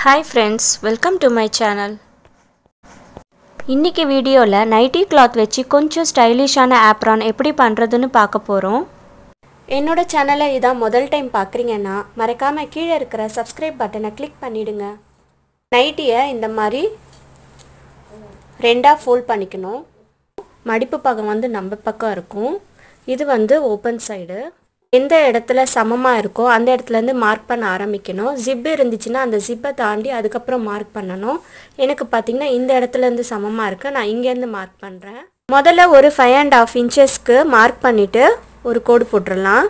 hi friends welcome to my channel இன்றைக்கி வீடியோவில் nightie cloth வச்சு கொஞ்சம் ஸ்டைலிஷான ஆப்ரான் எப்படி பண்ணுறதுன்னு பார்க்க போகிறோம் என்னோட சேனலை இதான் முதல் டைம் பார்க்குறீங்கன்னா மறக்காமல் கீழே இருக்கிற சப்ஸ்கிரைப் பட்டனை கிளிக் பண்ணிவிடுங்க நைட்டியை இந்த மாதிரி ரெண்டாக ஃபோல்ட் பண்ணிக்கணும் மடிப்பு பக்கம் வந்து நம்ம பக்கம் இருக்கும் இது வந்து ஓப்பன் சைடு எந்த இடத்துல சமமாக இருக்கோ அந்த இடத்துலேருந்து மார்க் பண்ண ஆரம்பிக்கணும் ஜிப் இருந்துச்சுன்னா அந்த ஜிப்பை தாண்டி அதுக்கப்புறம் மார்க் பண்ணணும் எனக்கு பார்த்திங்கன்னா இந்த இடத்துலேருந்து சமமாக இருக்கு நான் இங்கேருந்து மார்க் பண்ணுறேன் முதல்ல ஒரு ஃபைவ் அண்ட் ஆஃப் இன்ச்சஸ்க்கு மார்க் பண்ணிவிட்டு ஒரு கோடு போட்டுடலாம்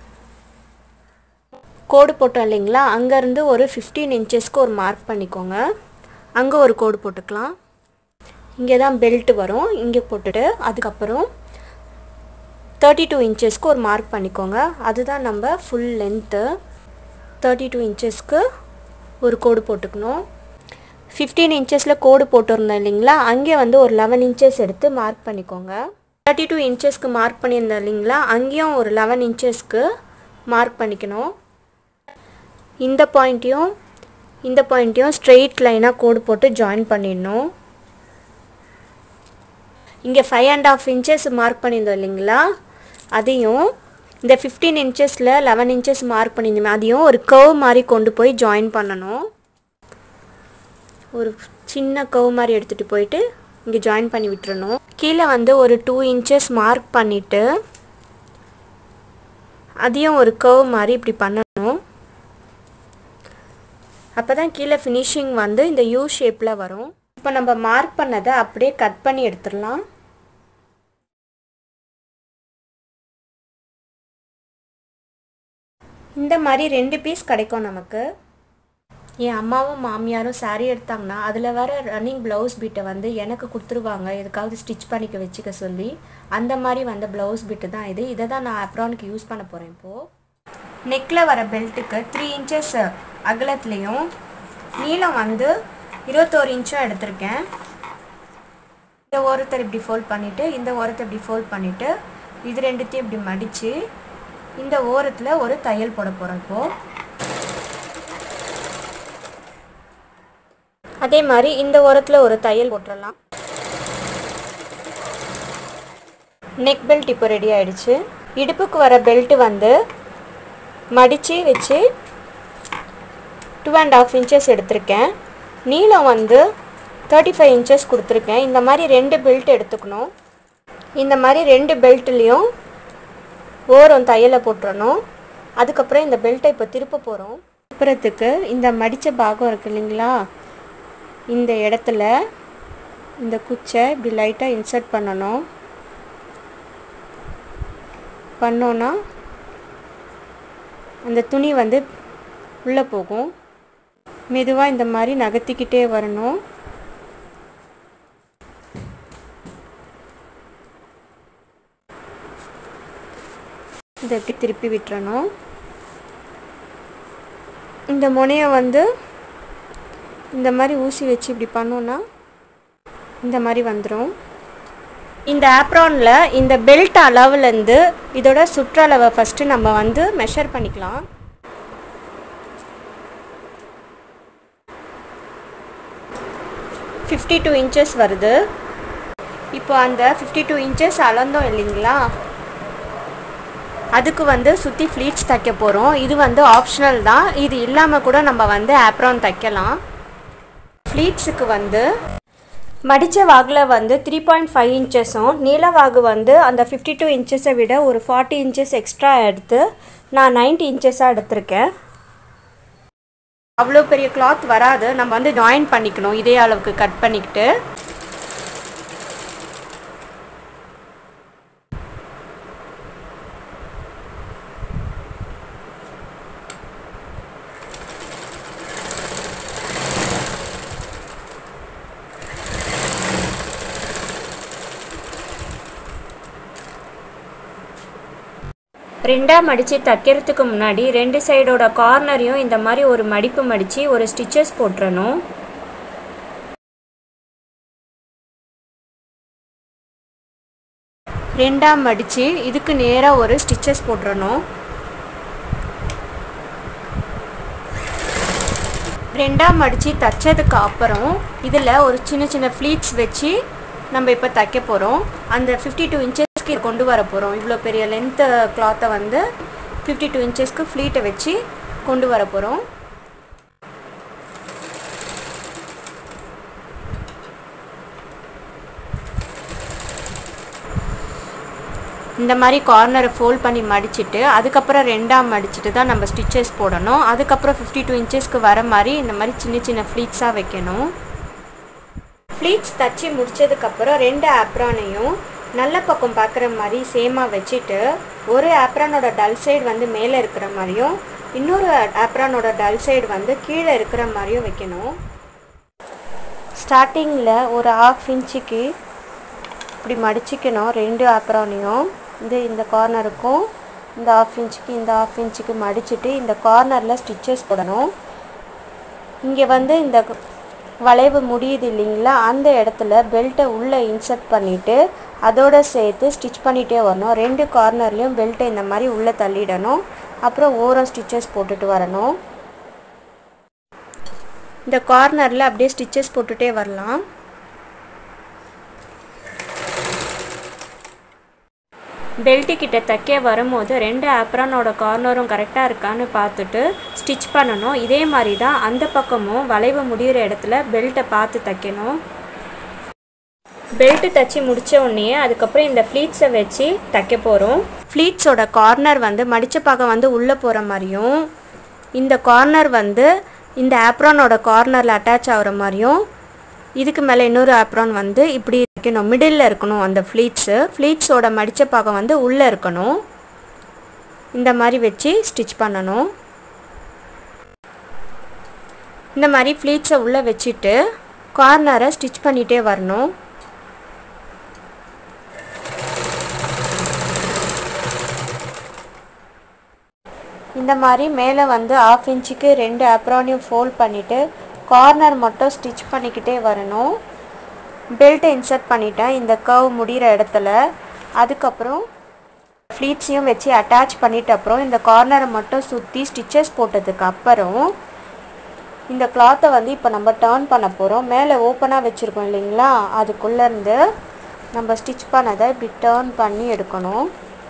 கோடு போட்டோம் இல்லைங்களா அங்கேருந்து ஒரு ஃபிஃப்டீன் இன்ச்சஸ்க்கு ஒரு மார்க் பண்ணிக்கோங்க அங்கே ஒரு கோடு போட்டுக்கலாம் இங்கே தான் பெல்ட் வரும் இங்கே போட்டுட்டு அதுக்கப்புறம் தேர்ட்டி டூ இன்ச்சஸ்க்கு ஒரு மார்க் பண்ணிக்கோங்க அதுதான் நம்ம ஃபுல் லென்த்து தேர்ட்டி டூ இன்ச்சஸ்க்கு ஒரு கோடு போட்டுக்கணும் ஃபிஃப்டீன் இன்ச்சஸில் கோடு போட்டிருந்தோம் இல்லைங்களா அங்கே வந்து ஒரு லெவன் இன்ச்சஸ் எடுத்து மார்க் பண்ணிக்கோங்க தேர்ட்டி டூ இன்ச்சஸ்க்கு மார்க் பண்ணியிருந்தோம் இல்லைங்களா அங்கேயும் ஒரு லெவன் இன்ச்சஸ்க்கு மார்க் பண்ணிக்கணும் இந்த பாயிண்ட்டையும் இந்த பாயிண்ட்டையும் ஸ்ட்ரெயிட் லைனாக கோடு போட்டு ஜாயின் பண்ணிடணும் இங்கே five and half inches mark பண்ணியிருந்தோம் இல்லைங்களா அதையும் இந்த ஃபிஃப்டீன் இன்ச்சஸில் லெவன் இன்ச்சஸ் மார்க் பண்ணியிருந்தோமே அதையும் ஒரு கர்வ் மாதிரி கொண்டு போய் ஜாயின் பண்ணணும் ஒரு சின்ன கர்வ் மாதிரி எடுத்துகிட்டு போயிட்டு இங்கே ஜாயின் பண்ணி விட்டுறணும் கீழே வந்து ஒரு டூ இன்ச்சஸ் மார்க் பண்ணிவிட்டு அதையும் ஒரு கர்வ் மாதிரி இப்படி பண்ணணும் அப்போ தான் கீழே ஃபினிஷிங் வந்து இந்த யூ ஷேப்பில் வரும் இப்போ நம்ம மார்க் பண்ணதை அப்படியே கட் பண்ணி எடுத்துடலாம் இந்த மாதிரி ரெண்டு பீஸ் கிடைக்கும் நமக்கு என் அம்மாவும் மாமியாரும் சாரீ எடுத்தாங்கன்னா அதில் வர ரன்னிங் ப்ளவுஸ் பீட்டை வந்து எனக்கு கொடுத்துருவாங்க எதுக்காவது ஸ்டிச் பண்ணிக்க வச்சுக்க சொல்லி அந்த மாதிரி வந்த ப்ளவுஸ் பீட்டு தான் இது இதை தான் நான் அப்ரானுக்கு யூஸ் பண்ண போகிறேன் இப்போது நெக்கில் வர பெல்ட்டுக்கு த்ரீ இன்ச்சஸ் அகலத்துலேயும் நீளம் வந்து இருபத்தோரு இன்ச்சும் எடுத்திருக்கேன் இந்த ஓரத்தை இப்படி ஃபோல்ட் பண்ணிவிட்டு இந்த ஓரத்தை இப்படி ஃபோல்ட் பண்ணிவிட்டு இது ரெண்டுத்தையும் இப்படி மடித்து இந்த ஓரத்தில் ஒரு தையல் போட போகிறோம் இப்போது அதே மாதிரி இந்த ஓரத்தில் ஒரு தையல் போட்டுடலாம் நெக் பெல்ட் இப்போ ரெடி ஆயிடுச்சு இடுப்புக்கு வர பெல்ட்டு வந்து மடித்து வச்சு டூ அண்ட் ஆஃப் இன்ச்சஸ் எடுத்திருக்கேன் நீளம் வந்து தேர்ட்டி ஃபைவ் இன்ச்சஸ் கொடுத்துருக்கேன் இந்த மாதிரி ரெண்டு பெல்ட் எடுத்துக்கணும் இந்த மாதிரி ரெண்டு பெல்ட்லேயும் ஓரம் தையலை போட்டுறணும் அதுக்கப்புறம் இந்த பெல்ட்டை இப்போ திருப்ப போகிறோம் திருப்புறத்துக்கு இந்த மடித்த பாகம் இருக்கு இல்லைங்களா இந்த இடத்துல இந்த குச்சை இப்படி லைட்டாக இன்சர்ட் பண்ணணும் பண்ணோன்னா அந்த துணி வந்து உள்ளே போகும் மெதுவாக இந்த மாதிரி நகர்த்திக்கிட்டே வரணும் இதை எப்படி திருப்பி விட்டுறணும் இந்த முனையை வந்து இந்த மாதிரி ஊசி வச்சு இப்படி பண்ணோன்னா இந்த மாதிரி வந்துடும் இந்த ஆப்ரானில் இந்த பெல்ட் அளவுலேருந்து இதோட சுற்றளவை ஃபஸ்ட்டு நம்ம வந்து மெஷர் பண்ணிக்கலாம் ஃபிஃப்டி டூ இன்ச்சஸ் வருது இப்போ அந்த ஃபிஃப்டி டூ இன்ச்சஸ் அளந்தோம் இல்லைங்களா அதுக்கு வந்து சுற்றி ஃப்ளீட்ஸ் தைக்க போகிறோம் இது வந்து ஆப்ஷனல் தான் இது இல்லாமல் கூட நம்ம வந்து ஆப்ரான் தைக்கலாம் ஃப்ளீட்ஸுக்கு வந்து மடித்த வாகில் வந்து த்ரீ பாயிண்ட் ஃபைவ் இன்ச்சஸும் நீல வாகு வந்து அந்த ஃபிஃப்டி டூ இன்ச்சஸை விட ஒரு ஃபார்ட்டி இன்ச்சஸ் எக்ஸ்ட்ரா எடுத்து நான் நைன்ட்டி இன்ச்சஸாக எடுத்திருக்கேன் அவ்வளோ பெரிய கிளாத் வராது நம்ம வந்து ஜாயின் பண்ணிக்கணும் இதே அளவுக்கு கட் பண்ணிக்கிட்டு ரெண்டாக மடித்து தைக்கிறதுக்கு முன்னாடி ரெண்டு சைடோட கார்னரையும் இந்த மாதிரி ஒரு மடிப்பு மடித்து ஒரு ஸ்டிச்சஸ் போட்டுறணும் ரெண்டாக மடித்து இதுக்கு நேராக ஒரு ஸ்டிச்சஸ் போட்டுறணும் ரெண்டாக மடித்து தைச்சதுக்கு அப்புறம் இதில் ஒரு சின்ன சின்ன ஃப்ளீட்ஸ் வச்சு நம்ம இப்போ தைக்க போகிறோம் அந்த ஃபிஃப்டி டூ இன்ச்சஸ்க்கு கொண்டு வர போகிறோம் இவ்வளோ பெரிய லென்த்து கிளாத்தை வந்து ஃபிஃப்டி டூ இன்ச்சஸ்க்கு ஃப்ளீட்டை வச்சு கொண்டு வர போகிறோம் இந்த மாதிரி கார்னரை ஃபோல்ட் பண்ணி மடிச்சுட்டு அதுக்கப்புறம் ரெண்டாக மடிச்சுட்டு தான் நம்ம ஸ்டிச்சஸ் போடணும் அதுக்கப்புறம் ஃபிஃப்டி டூ இன்ச்சஸ்க்கு வர மாதிரி இந்த மாதிரி சின்ன சின்ன ஃப்ளீட்ஸாக வைக்கணும் ஃப்ளீட்ஸ் தச்சு முடித்ததுக்கப்புறம் ரெண்டு ஆப்ரானையும் நல்ல பக்கம் பார்க்குற மாதிரி சேமாக வச்சுட்டு ஒரு ஆப்ரானோட டல் சைடு வந்து மேலே இருக்கிற மாதிரியும் இன்னொரு ஆப்ரானோட டல் சைடு வந்து கீழே இருக்கிற மாதிரியும் வைக்கணும் ஸ்டார்டிங்கில் ஒரு ஆஃப் இன்ச்சுக்கு இப்படி மடிச்சிக்கணும் ரெண்டு ஆப்ரானையும் இது இந்த கார்னருக்கும் இந்த ஆஃப் இன்ச்சுக்கு இந்த ஆஃப் இன்ச்சுக்கு மடிச்சுட்டு இந்த கார்னரில் ஸ்டிச்சஸ் போடணும் இங்கே வந்து இந்த வளைவு முடியுது இல்லைங்களா அந்த இடத்துல பெல்ட்டை உள்ளே இன்சர்ட் பண்ணிவிட்டு அதோடு சேர்த்து ஸ்டிச் பண்ணிகிட்டே வரணும் ரெண்டு கார்னர்லேயும் பெல்ட்டை இந்த மாதிரி உள்ளே தள்ளிடணும் அப்புறம் ஓரம் ஸ்டிச்சஸ் போட்டுட்டு வரணும் இந்த கார்னரில் அப்படியே ஸ்டிச்சஸ் போட்டுகிட்டே வரலாம் பெல்ட்டு கிட்ட தைக்க வரும்போது ரெண்டு ஆப்ரானோட கார்னரும் கரெக்டாக இருக்கான்னு பார்த்துட்டு ஸ்டிச் பண்ணணும் இதே மாதிரி தான் அந்த பக்கமும் வளைவு முடிகிற இடத்துல பெல்ட்டை பார்த்து தைக்கணும் பெல்ட்டு தைச்சி முடித்த உடனே அதுக்கப்புறம் இந்த ஃப்ளீட்ஸை வச்சு தைக்க போகிறோம் ஃப்ளீட்ஸோட கார்னர் வந்து மடித்த பாகம் வந்து உள்ளே போகிற மாதிரியும் இந்த கார்னர் வந்து இந்த ஆப்ரானோட கார்னரில் அட்டாச் ஆகிற மாதிரியும் இதுக்கு மேலே இன்னொரு ஆப்ரான் வந்து இப்படி வைக்கணும் மிடில் இருக்கணும் அந்த ஃப்ளீட்ஸு ஃப்ளீட்ஸோட மடித்த பாகம் வந்து உள்ளே இருக்கணும் இந்த மாதிரி வச்சு ஸ்டிச் பண்ணணும் இந்த மாதிரி ஃப்ளீட்ஸை உள்ளே வச்சுட்டு கார்னரை ஸ்டிச் பண்ணிகிட்டே வரணும் இந்த மாதிரி மேலே வந்து ஆஃப் இன்ச்சுக்கு ரெண்டு அப்ரானையும் ஃபோல்ட் பண்ணிவிட்டு கார்னர் மட்டும் ஸ்டிச் பண்ணிக்கிட்டே வரணும் பெல்ட்டை இன்சர்ட் பண்ணிட்டேன் இந்த கர்வ் முடிகிற இடத்துல அதுக்கப்புறம் ஃப்ளீட்ஸையும் வச்சு அட்டாச் பண்ணிட்ட அப்புறம் இந்த கார்னரை மட்டும் சுற்றி ஸ்டிச்சஸ் போட்டதுக்கு அப்புறம் இந்த கிளாத்தை வந்து இப்போ நம்ம டேர்ன் பண்ண போகிறோம் மேலே ஓப்பனாக வச்சுருக்கோம் இல்லைங்களா அதுக்குள்ளேருந்து நம்ம ஸ்டிச் பண்ணதை இப்படி டேர்ன் பண்ணி எடுக்கணும்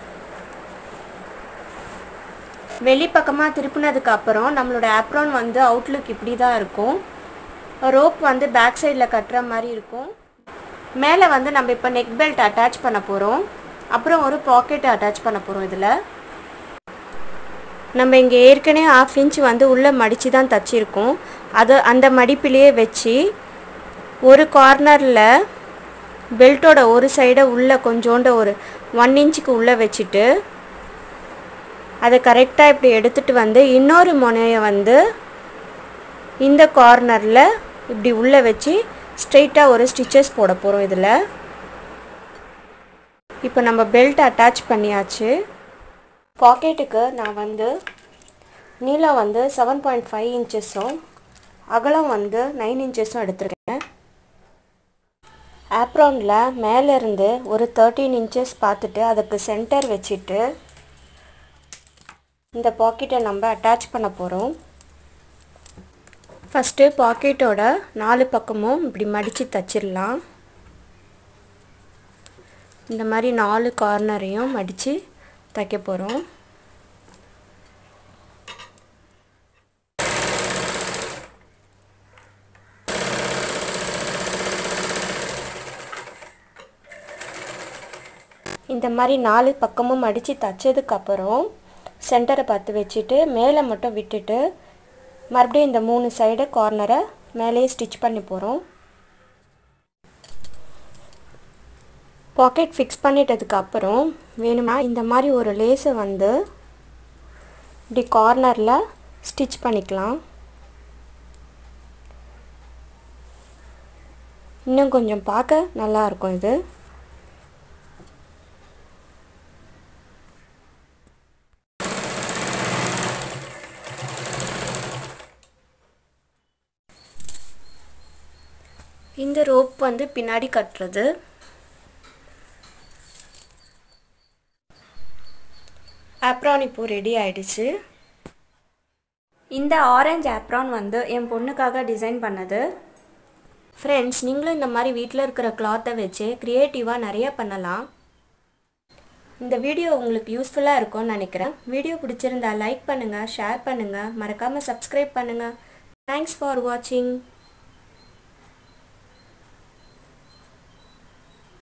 வெளிப்பக்கமாக திருப்பினதுக்கு அப்புறம் நம்மளோட ஆப்ரான் வந்து அவுட்லுக் இப்படி தான் இருக்கும் ரோப் வந்து பேக் சைடில் கட்டுற மாதிரி இருக்கும் மேலே வந்து நம்ம இப்போ நெக் பெல்ட் அட்டாச் பண்ண போகிறோம் அப்புறம் ஒரு பாக்கெட் அட்டாச் பண்ண போகிறோம் இதில் நம்ம இங்கே ஏற்கனவே ஆஃப் இன்ச் வந்து உள்ளே மடித்து தான் தச்சிருக்கோம் அது அந்த மடிப்பிலேயே வச்சு ஒரு கார்னரில் பெல்ட்டோட ஒரு சைடை உள்ளே கொஞ்சோண்ட ஒரு ஒன் இன்ச்சுக்கு உள்ளே வச்சுட்டு அதை கரெக்டாக இப்படி எடுத்துகிட்டு வந்து இன்னொரு முனையை வந்து இந்த கார்னரில் இப்படி உள்ளே வச்சு ஸ்ட்ரெயிட்டாக ஒரு ஸ்டிச்சஸ் போட போகிறோம் இதில் இப்போ நம்ம பெல்ட் அட்டாச் பண்ணியாச்சு பாக்கெட்டுக்கு நான் வந்து நீளம் வந்து செவன் பாயிண்ட் ஃபைவ் இன்ச்சஸும் அகலம் வந்து நைன் இன்ச்சஸும் எடுத்திருக்கேன் ஆப்ரானில் மேலேருந்து ஒரு தேர்ட்டீன் இன்ச்சஸ் பார்த்துட்டு அதுக்கு சென்டர் வச்சுட்டு இந்த பாக்கெட்டை நம்ம அட்டாச் பண்ண போகிறோம் ஃபஸ்ட்டு பாக்கெட்டோட நாலு பக்கமும் இப்படி மடித்து தச்சிடலாம் இந்த மாதிரி நாலு கார்னரையும் மடித்து தைக்க போகிறோம் இந்த மாதிரி நாலு பக்கமும் மடித்து தைச்சதுக்கப்புறம் சென்டரை பார்த்து வச்சுட்டு மேலே மட்டும் விட்டுட்டு மறுபடியும் இந்த மூணு சைடு கார்னரை மேலேயே ஸ்டிச் பண்ணி போகிறோம் பாக்கெட் ஃபிக்ஸ் பண்ணிட்டதுக்கு அப்புறம் வேணுமா இந்த மாதிரி ஒரு லேஸை வந்து இப்படி கார்னரில் ஸ்டிச் பண்ணிக்கலாம் இன்னும் கொஞ்சம் பார்க்க நல்லாயிருக்கும் இது இந்த ரோப் வந்து பின்னாடி கட்டுறது ஆப்ரான் இப்போ ரெடி ஆயிடுச்சு இந்த ஆரஞ்சு ஆப்ரான் வந்து என் பொண்ணுக்காக டிசைன் பண்ணது ஃப்ரெண்ட்ஸ் நீங்களும் இந்த மாதிரி வீட்டில் இருக்கிற கிளாத்தை வச்சு க்ரியேட்டிவாக நிறைய பண்ணலாம் இந்த வீடியோ உங்களுக்கு யூஸ்ஃபுல்லாக இருக்கும்னு நினைக்கிறேன் வீடியோ பிடிச்சிருந்தா லைக் பண்ணுங்கள் ஷேர் பண்ணுங்கள் மறக்காமல் சப்ஸ்கிரைப் பண்ணுங்கள் தேங்க்ஸ் ஃபார் வாட்சிங்